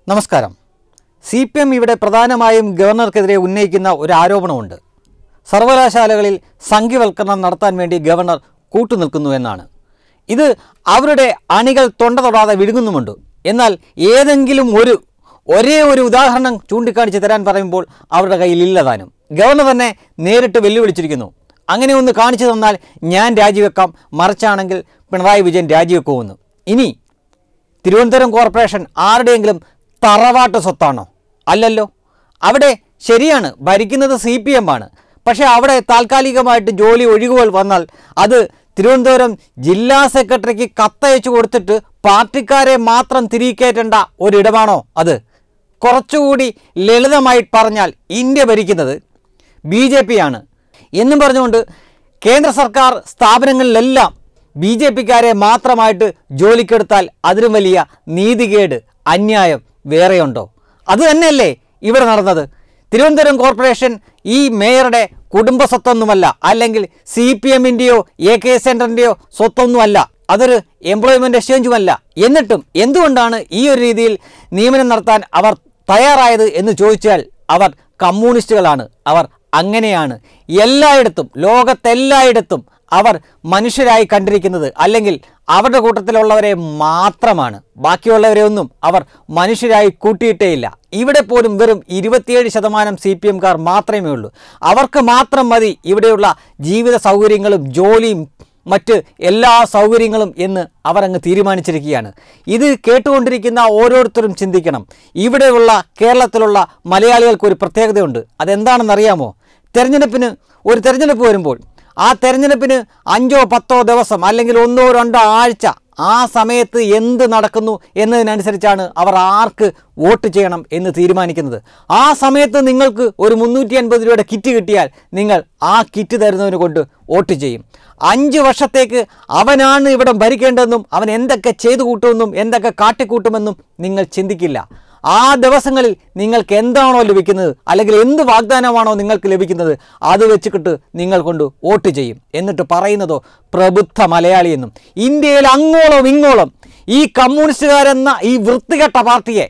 നമസ്കാരം C P M ഇവിടെ പ്രധാനമായും ഗവർണർക്കെതിരെ ഉന്നയിക്കുന്ന ഒരു ആരോപണമുണ്ട് സർവകലാശാലകളിൽ സംഖ്യവൽക്കരണം നടത്താൻ വേണ്ടി ഗവർണർ കൂട്ടുനിൽക്കുന്നു എന്നാണ് ഇത് അവരുടെ അണികൾ തൊണ്ട തൊടാതെ വിഴുങ്ങുന്നുമുണ്ട് എന്നാൽ ഏതെങ്കിലും ഒരു ഒരേ ഒരു ഉദാഹരണം ചൂണ്ടിക്കാണിച്ച് തരാൻ പറയുമ്പോൾ അവരുടെ കയ്യിൽ ഇല്ലതാനും ഗവർണർ തന്നെ നേരിട്ട് വെല്ലുവിളിച്ചിരിക്കുന്നു അങ്ങനെ ഒന്ന് കാണിച്ചു തന്നാൽ ഞാൻ രാജിവെക്കാം മറിച്ചാണെങ്കിൽ പിണറായി വിജയൻ രാജിവെക്കുമെന്ന് ഇനി തിരുവനന്തപുരം കോർപ്പറേഷൻ ആരുടെയെങ്കിലും തറവാട്ട് സ്വത്താണോ അല്ലല്ലോ അവിടെ ശരിയാണ് ഭരിക്കുന്നത് സി പി എം ആണ് പക്ഷേ അവിടെ താൽക്കാലികമായിട്ട് ജോലി ഒഴിവുകൾ വന്നാൽ അത് തിരുവനന്തപുരം ജില്ലാ സെക്രട്ടറിക്ക് കത്തയച്ചു കൊടുത്തിട്ട് പാർട്ടിക്കാരെ മാത്രം തിരികേറ്റേണ്ട ഒരിടമാണോ അത് കുറച്ചുകൂടി ലളിതമായി പറഞ്ഞാൽ ഇന്ത്യ ഭരിക്കുന്നത് ബി ജെ പി ആണ് എന്നും പറഞ്ഞുകൊണ്ട് കേന്ദ്ര സർക്കാർ സ്ഥാപനങ്ങളിലെല്ലാം ബി ജെ പിക്കാരെ മാത്രമായിട്ട് ജോലിക്കെടുത്താൽ അതിലും വലിയ നീതികേട് അന്യായം വേറെയുണ്ടോ അത് തന്നെയല്ലേ ഇവിടെ നടന്നത് തിരുവനന്തപുരം കോർപ്പറേഷൻ ഈ മേയറുടെ കുടുംബ സ്വത്തൊന്നുമല്ല അല്ലെങ്കിൽ സി പി എമ്മിൻ്റെയോ എ കെ സെൻറ്ററിൻ്റെയോ സ്വത്തൊന്നുമല്ല അതൊരു എംപ്ലോയ്മെൻ്റ് എക്സ്ചേഞ്ചുമല്ല എന്നിട്ടും എന്തുകൊണ്ടാണ് ഈ ഒരു രീതിയിൽ നിയമനം നടത്താൻ അവർ തയ്യാറായത് എന്ന് ചോദിച്ചാൽ അവർ കമ്മ്യൂണിസ്റ്റുകളാണ് അവർ അങ്ങനെയാണ് എല്ലായിടത്തും ലോകത്തെല്ലായിടത്തും അവർ മനുഷ്യരായി കണ്ടിരിക്കുന്നത് അല്ലെങ്കിൽ അവരുടെ കൂട്ടത്തിലുള്ളവരെ മാത്രമാണ് ബാക്കിയുള്ളവരെ ഒന്നും അവർ മനുഷ്യരായി കൂട്ടിയിട്ടേയില്ല ഇവിടെ പോലും വെറും ഇരുപത്തിയേഴ് ശതമാനം സി പി എംകാർ മാത്രമേ ഉള്ളൂ അവർക്ക് മാത്രം മതി ഇവിടെയുള്ള ജീവിത സൗകര്യങ്ങളും ജോലിയും മറ്റ് എല്ലാ സൗകര്യങ്ങളും എന്ന് അവർ അങ്ങ് തീരുമാനിച്ചിരിക്കുകയാണ് ഇത് കേട്ടുകൊണ്ടിരിക്കുന്ന ഓരോരുത്തരും ചിന്തിക്കണം ഇവിടെയുള്ള കേരളത്തിലുള്ള മലയാളികൾക്ക് ഒരു പ്രത്യേകതയുണ്ട് അതെന്താണെന്നറിയാമോ തെരഞ്ഞെടുപ്പിന് ഒരു തെരഞ്ഞെടുപ്പ് വരുമ്പോൾ ആ തെരഞ്ഞെടുപ്പിന് അഞ്ചോ പത്തോ ദിവസം അല്ലെങ്കിൽ ഒന്നോ രണ്ടോ ആഴ്ച ആ സമയത്ത് എന്ത് നടക്കുന്നു എന്നതിനനുസരിച്ചാണ് അവർ ആർക്ക് വോട്ട് ചെയ്യണം എന്ന് തീരുമാനിക്കുന്നത് ആ സമയത്ത് നിങ്ങൾക്ക് ഒരു മുന്നൂറ്റി അൻപത് രൂപയുടെ കിറ്റ് കിട്ടിയാൽ നിങ്ങൾ ആ കിറ്റ് തരുന്നതിന് കൊണ്ട് വോട്ട് ചെയ്യും അഞ്ച് വർഷത്തേക്ക് അവനാണ് ഇവിടെ ഭരിക്കേണ്ടതെന്നും അവൻ എന്തൊക്കെ ചെയ്തു കൂട്ടുമെന്നും എന്തൊക്കെ കാട്ടിക്കൂട്ടുമെന്നും നിങ്ങൾ ചിന്തിക്കില്ല ആ ദിവസങ്ങളിൽ നിങ്ങൾക്ക് എന്താണോ ലഭിക്കുന്നത് അല്ലെങ്കിൽ എന്ത് വാഗ്ദാനമാണോ നിങ്ങൾക്ക് ലഭിക്കുന്നത് അത് വെച്ചിട്ട് നിങ്ങൾ കൊണ്ട് വോട്ട് ചെയ്യും എന്നിട്ട് പറയുന്നതോ പ്രബുദ്ധ മലയാളി എന്നും ഇന്ത്യയിൽ അങ്ങോളം ഇങ്ങോളം ഈ കമ്മ്യൂണിസ്റ്റുകാരെന്ന ഈ വൃത്തികെട്ട പാർട്ടിയെ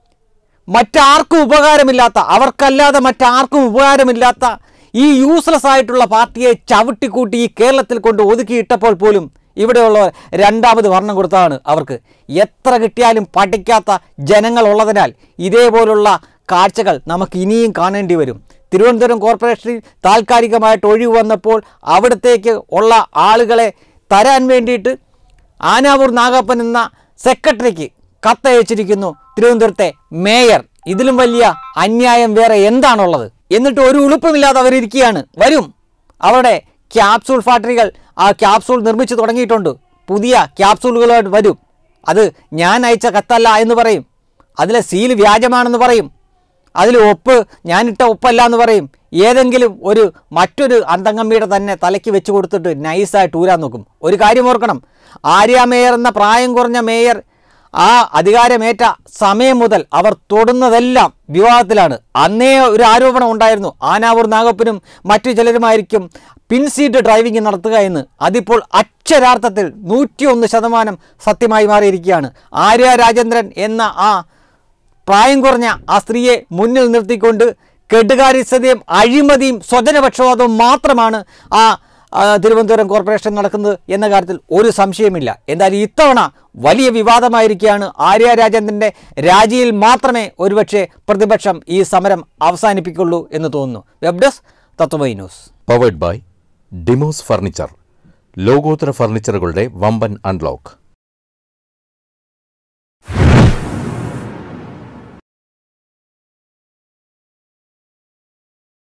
മറ്റാർക്കും ഉപകാരമില്ലാത്ത അവർക്കല്ലാതെ മറ്റാർക്കും ഉപകാരമില്ലാത്ത ഈ യൂസ്ലെസ് ആയിട്ടുള്ള പാർട്ടിയെ ചവിട്ടിക്കൂട്ടി ഈ കേരളത്തിൽ കൊണ്ട് ഒതുക്കിയിട്ടപ്പോൾ പോലും ഇവിടെയുള്ളവർ രണ്ടാമത് വർണ്ണം കൊടുത്തതാണ് അവർക്ക് എത്ര കിട്ടിയാലും പഠിക്കാത്ത ജനങ്ങളുള്ളതിനാൽ ഇതേപോലുള്ള കാഴ്ചകൾ നമുക്ക് ഇനിയും കാണേണ്ടി വരും തിരുവനന്തപുരം കോർപ്പറേഷനിൽ താൽക്കാലികമായിട്ട് ഒഴിവ് വന്നപ്പോൾ അവിടത്തേക്ക് ഉള്ള ആളുകളെ തരാൻ വേണ്ടിയിട്ട് ആനാവൂർ നാഗപ്പൻ എന്ന സെക്രട്ടറിക്ക് കത്തയച്ചിരിക്കുന്നു തിരുവനന്തപുരത്തെ മേയർ ഇതിലും വലിയ അന്യായം വേറെ എന്താണുള്ളത് എന്നിട്ട് ഒരു ഉളുപ്പുമില്ലാതെ അവരിയ്ക്കുകയാണ് വരും അവരുടെ ക്യാപ്സൂൾ ഫാക്ടറികൾ ആ ക്യാപ്സൂൾ നിർമ്മിച്ചു തുടങ്ങിയിട്ടുണ്ട് പുതിയ ക്യാപ്സൂളുകളായിട്ട് വരും അത് ഞാൻ അയച്ച കത്തല്ല എന്ന് പറയും അതിലെ സീൽ വ്യാജമാണെന്ന് പറയും അതിൽ ഒപ്പ് ഞാനിട്ട ഒപ്പല്ല എന്ന് പറയും ഏതെങ്കിലും ഒരു മറ്റൊരു അന്തംഗമ്മിയുടെ തന്നെ തലയ്ക്ക് വെച്ച് കൊടുത്തിട്ട് നൈസായിട്ട് ഊരാൻ നോക്കും ഒരു കാര്യം ഓർക്കണം ആര്യ മേയർ എന്ന പ്രായം കുറഞ്ഞ മേയർ ആ അധികാരമേറ്റ സമയം മുതൽ അവർ തൊടുന്നതെല്ലാം വിവാദത്തിലാണ് അന്നേ ഒരു ആരോപണം ഉണ്ടായിരുന്നു ആനാവൂർ നാഗപ്പനും മറ്റു ചിലരുമായിരിക്കും പിൻസീറ്റ് ഡ്രൈവിംഗ് നടത്തുക എന്ന് അതിപ്പോൾ അക്ഷരാർത്ഥത്തിൽ നൂറ്റിയൊന്ന് ശതമാനം സത്യമായി മാറിയിരിക്കുകയാണ് ആര്യ രാജേന്ദ്രൻ എന്ന ആ പ്രായം കുറഞ്ഞ ആ സ്ത്രീയെ മുന്നിൽ നിർത്തിക്കൊണ്ട് കെട്ടുകാര്യസ്ഥതയും അഴിമതിയും സ്വജനപക്ഷപാതവും മാത്രമാണ് ആ ആ, തിരുവനന്തപുരം കോർപ്പറേഷൻ നടക്കുന്നത് എന്ന കാര്യത്തിൽ ഒരു സംശയമില്ല എന്തായാലും ഇത്തവണ വലിയ വിവാദമായിരിക്കുകയാണ് ആര്യ രാജേന്ദ്രൻ്റെ രാജിയിൽ മാത്രമേ ഒരുപക്ഷെ പ്രതിപക്ഷം ഈ സമരം അവസാനിപ്പിക്കുള്ളൂ എന്ന് തോന്നുന്നു web desk Tatwamayi news powered by Demos furniture ലോകോത്തര ഫർണിച്ചറുകളുടെ വമ്പൻ അൺലോക്ക്